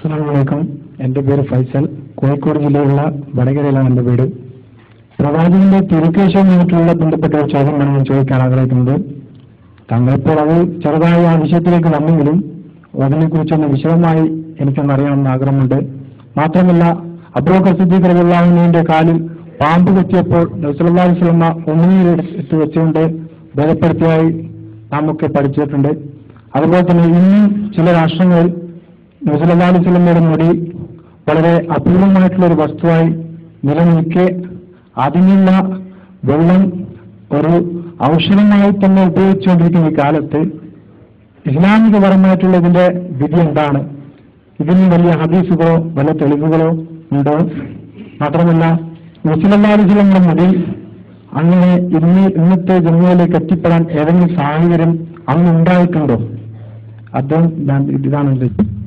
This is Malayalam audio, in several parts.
അസ്സലാമലൈക്കും എൻ്റെ പേര് ഫൈസൽ കോഴിക്കോട് ജില്ലയിലുള്ള വടകരയിലാണ് എൻ്റെ വീട് പ്രവാചകന്റെ തിരുക്കേശവുമായിട്ടുള്ള ബന്ധപ്പെട്ട ഒരു ചോദ്യമാണ് ഞാൻ ചോദിക്കാൻ ആഗ്രഹിക്കുന്നത് താങ്കൾ ഇപ്പോൾ അത് ചെറുതായി ആ വിഷയത്തിലേക്ക് വന്നെങ്കിലും അതിനെക്കുറിച്ചൊന്ന് വിശദമായി എനിക്കൊന്ന് അറിയണമെന്ന് ആഗ്രഹമുണ്ട് മാത്രമല്ല അബ്രോക്കർ സിദ്ദീഖ് റബുല്ലാഹുവിന്റെ കാലിൽ പാമ്പ് കുത്തിയപ്പോൾ നബ്സല്ലാ വസ്ലമ ഉണ്ണീർ എടുത്ത് വെച്ചുകൊണ്ട് ബലപ്പെടുത്തിയായി നാം ഒക്കെ പഠിച്ചിട്ടുണ്ട് അതുപോലെ തന്നെ ഇന്നും ചില രാഷ്ട്രങ്ങളിൽ നബ്സല്ലാ വസ്ലമയുടെ മുടി വളരെ അപൂർവമായിട്ടുള്ള ഒരു വസ്തുവായി നിലനിൽക്കെ അതിനുള്ള വെള്ളം ഒരു ഔഷധമായി തന്നെ ഉപയോഗിച്ചുകൊണ്ടിരിക്കുന്ന ഈ കാലത്ത് ഇസ്ലാമികപരമായിട്ടുള്ള ഇതിന്റെ വിധി എന്താണ് ഇതിന് വലിയ ഹദീസുകളോ വല്ല തെളിവുകളോ ഉണ്ടോ മാത്രമല്ല മുസ്ലിംമാരുടെ മുടി അങ്ങനെ ഇന്ന് ഇന്നത്തെ ജന്മയിലേക്ക് എത്തിപ്പെടാൻ ഏതെങ്കിലും സാഹചര്യം അന്ന് ഉണ്ടായിട്ടുണ്ടോ അതും ഞാൻ- ഇതാണ് എന്റെ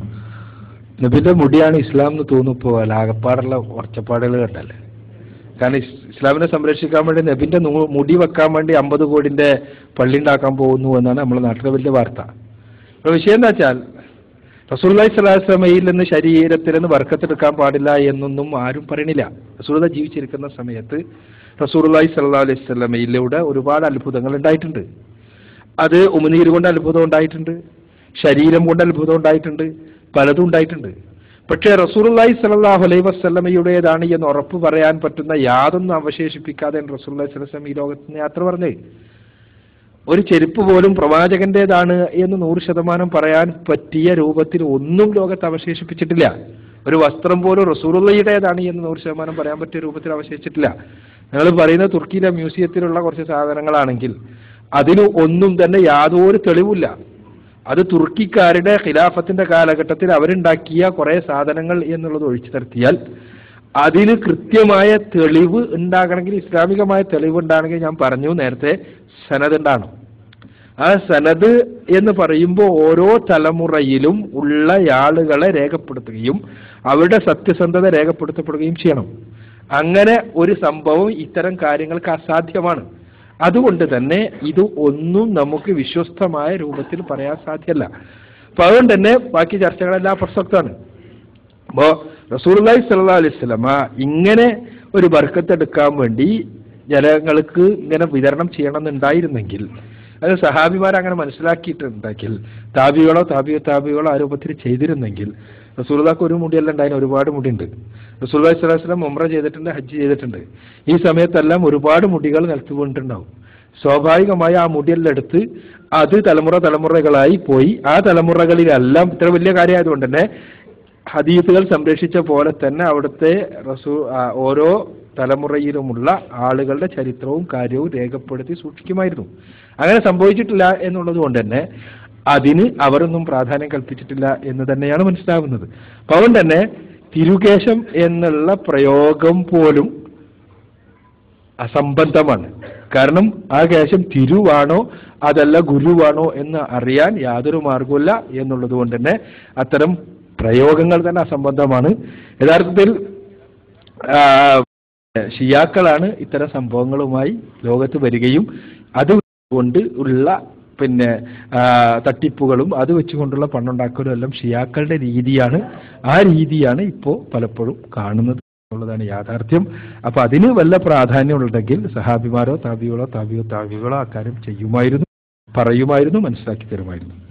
നബിന്റെ മുടിയാണ് ഇസ്ലാം എന്ന് തോന്നിപ്പോ ആകപ്പാടുള്ള ഒച്ചപ്പാടുകൾ കണ്ടല്ലേ കാരണം ഇസ് ഇസ്ലാമിനെ സംരക്ഷിക്കാൻ വേണ്ടി നബിന്റെ നൂ- മുടി വെക്കാൻ വേണ്ടി അമ്പത് കോടിന്റെ പള്ളി ഉണ്ടാക്കാൻ പോകുന്നു എന്നാണ് നമ്മുടെ നാട്ടിലെ വലിയ വാർത്ത അപ്പോൾ വിഷയം എന്താ വെച്ചാൽ റസൂല്ലി സ്വലാസ്ലമയിൽ നിന്ന് ശരീരത്തിൽ നിന്ന് വർക്കത്തെടുക്കാൻ പാടില്ല എന്നൊന്നും ആരും പറയണില്ല റസൂല ജീവിച്ചിരിക്കുന്ന സമയത്ത് റസൂർലായി സല്ലാ അലൈഹി സ്വലമയിലൂടെ ഒരുപാട് അത്ഭുതങ്ങൾ ഉണ്ടായിട്ടുണ്ട് അത് ഉമിനീര് കൊണ്ട് അത്ഭുതം ഉണ്ടായിട്ടുണ്ട് ശരീരം കൊണ്ട് അത്ഭുതം ഉണ്ടായിട്ടുണ്ട് പലതും ഉണ്ടായിട്ടുണ്ട് പക്ഷേ റസൂർലായി സലാഹു അലൈഹി വസ്ലമയുടേതാണ് എന്ന് ഉറപ്പ് പറയാൻ പറ്റുന്ന യാതൊന്നും അവശേഷിപ്പിക്കാതെ റസൂർലായി സ്വലം ഈ ലോകത്ത് നിന്ന് യാത്ര പറഞ്ഞേ ഒരു ചെരുപ്പ് പോലും പ്രവാചകന്റേതാണ് എന്ന് നൂറ് ശതമാനം പറയാൻ പറ്റിയ രൂപത്തിൽ ഒന്നും ലോകത്ത് അവശേഷിപ്പിച്ചിട്ടില്ല ഒരു വസ്ത്രം പോലും റസൂറുള്ളയുടേതാണ് എന്ന് നൂറ് ശതമാനം പറയാൻ പറ്റിയ രൂപത്തിൽ അവശേഷിച്ചിട്ടില്ല ഞങ്ങൾ പറയുന്ന തുർക്കിയിലെ മ്യൂസിയത്തിലുള്ള കുറച്ച് സാധനങ്ങളാണെങ്കിൽ അതിന് ഒന്നും തന്നെ യാതൊരു തെളിവില്ല അത് തുർക്കിക്കാരുടെ ഖിലാഫത്തിന്റെ കാലഘട്ടത്തിൽ അവരുണ്ടാക്കിയ കുറെ സാധനങ്ങൾ എന്നുള്ളത് ഒഴിച്ചു നിർത്തിയാൽ അതിന് കൃത്യമായ തെളിവ് ഉണ്ടാകണമെങ്കിൽ ഇസ്ലാമികമായ തെളിവ് ഉണ്ടാകണമെങ്കിൽ ഞാൻ പറഞ്ഞു നേരത്തെ സനത് ഉണ്ടാകണം ആ സനത് എന്ന് പറയുമ്പോൾ ഓരോ തലമുറയിലും ഉള്ള ആളുകളെ രേഖപ്പെടുത്തുകയും അവരുടെ സത്യസന്ധത രേഖപ്പെടുത്തപ്പെടുകയും ചെയ്യണം അങ്ങനെ ഒരു സംഭവം ഇത്തരം കാര്യങ്ങൾക്ക് അസാധ്യമാണ് അതുകൊണ്ട് തന്നെ ഇത് ഒന്നും നമുക്ക് വിശ്വസ്തമായ രൂപത്തിൽ പറയാൻ സാധ്യമല്ല അപ്പൊ അതുകൊണ്ട് തന്നെ ബാക്കി ചർച്ചകളെല്ലാം പ്രസക്തമാണ് അപ്പോ റസൂർലായി സല്ലാ അലൈഹി സ്വലമ ഇങ്ങനെ ഒരു ബർക്കത്തെടുക്കാൻ വേണ്ടി ജനങ്ങൾക്ക് ഇങ്ങനെ വിതരണം ചെയ്യണമെന്നുണ്ടായിരുന്നെങ്കിൽ അത് സഹാബിമാർ അങ്ങനെ മനസ്സിലാക്കിയിട്ടുണ്ടെങ്കിൽ താബികളോ താബിയോ താബികളോ ആ രൂപത്തിൽ ചെയ്തിരുന്നെങ്കിൽ റസൂൽദാക്ക് ഒരു മുടിയല്ല ഉണ്ടായിരുന്നു ഒരുപാട് മുടിയുണ്ട് റസൂൽ സ്വലാഹു വസ്ലം ഉമ്ര ചെയ്തിട്ടുണ്ട് ഹജ്ജ് ചെയ്തിട്ടുണ്ട് ഈ സമയത്തെല്ലാം ഒരുപാട് മുടികൾ നിലത്ത് വീണിട്ടുണ്ടാവും സ്വാഭാവികമായി ആ മുടിയെല്ലാം എടുത്ത് അത് തലമുറ തലമുറകളായി പോയി ആ തലമുറകളിലെല്ലാം ഇത്ര വലിയ കാര്യമായതുകൊണ്ട് തന്നെ ഹദീസുകൾ സംരക്ഷിച്ച പോലെ തന്നെ അവിടുത്തെ റസൂ ആ, ഓരോ തലമുറയിലുമുള്ള ആളുകളുടെ ചരിത്രവും കാര്യവും രേഖപ്പെടുത്തി സൂക്ഷിക്കുമായിരുന്നു അങ്ങനെ സംഭവിച്ചിട്ടില്ല എന്നുള്ളത് കൊണ്ട് തന്നെ അതിന് അവരൊന്നും പ്രാധാന്യം കൽപ്പിച്ചിട്ടില്ല എന്ന് തന്നെയാണ് മനസ്സിലാവുന്നത് അപ്പൊ അതുകൊണ്ട് തന്നെ തിരുകേശം എന്നുള്ള പ്രയോഗം പോലും അസംബന്ധമാണ് കാരണം ആ കേശം തിരുവാണോ അതല്ല ഗുരുവാണോ എന്ന് അറിയാൻ യാതൊരു മാർഗവുമില്ല എന്നുള്ളത് കൊണ്ട് തന്നെ അത്തരം പ്രയോഗങ്ങൾ തന്നെ അസംബന്ധമാണ് യഥാർത്ഥത്തിൽ ആ, ഷിയാക്കളാണ് ഇത്തരം സംഭവങ്ങളുമായി ലോകത്ത് വരികയും അത് കൊണ്ട് ഉള്ള പിന്നെ ആ, തട്ടിപ്പുകളും അത് വെച്ചുകൊണ്ടുള്ള പണമുണ്ടാക്കലും എല്ലാം ഷിയാക്കളുടെ രീതിയാണ് ആ രീതിയാണ് ഇപ്പോൾ പലപ്പോഴും കാണുന്നത് എന്നുള്ളതാണ് യാഥാർത്ഥ്യം അപ്പൊ അതിന് വല്ല പ്രാധാന്യമുണ്ടെങ്കിൽ സഹാബിമാരോ താബികളോ താബിയോ താബികളോ അക്കാര്യം ചെയ്യുമായിരുന്നു പറയുമായിരുന്നു മനസ്സിലാക്കി തരുമായിരുന്നു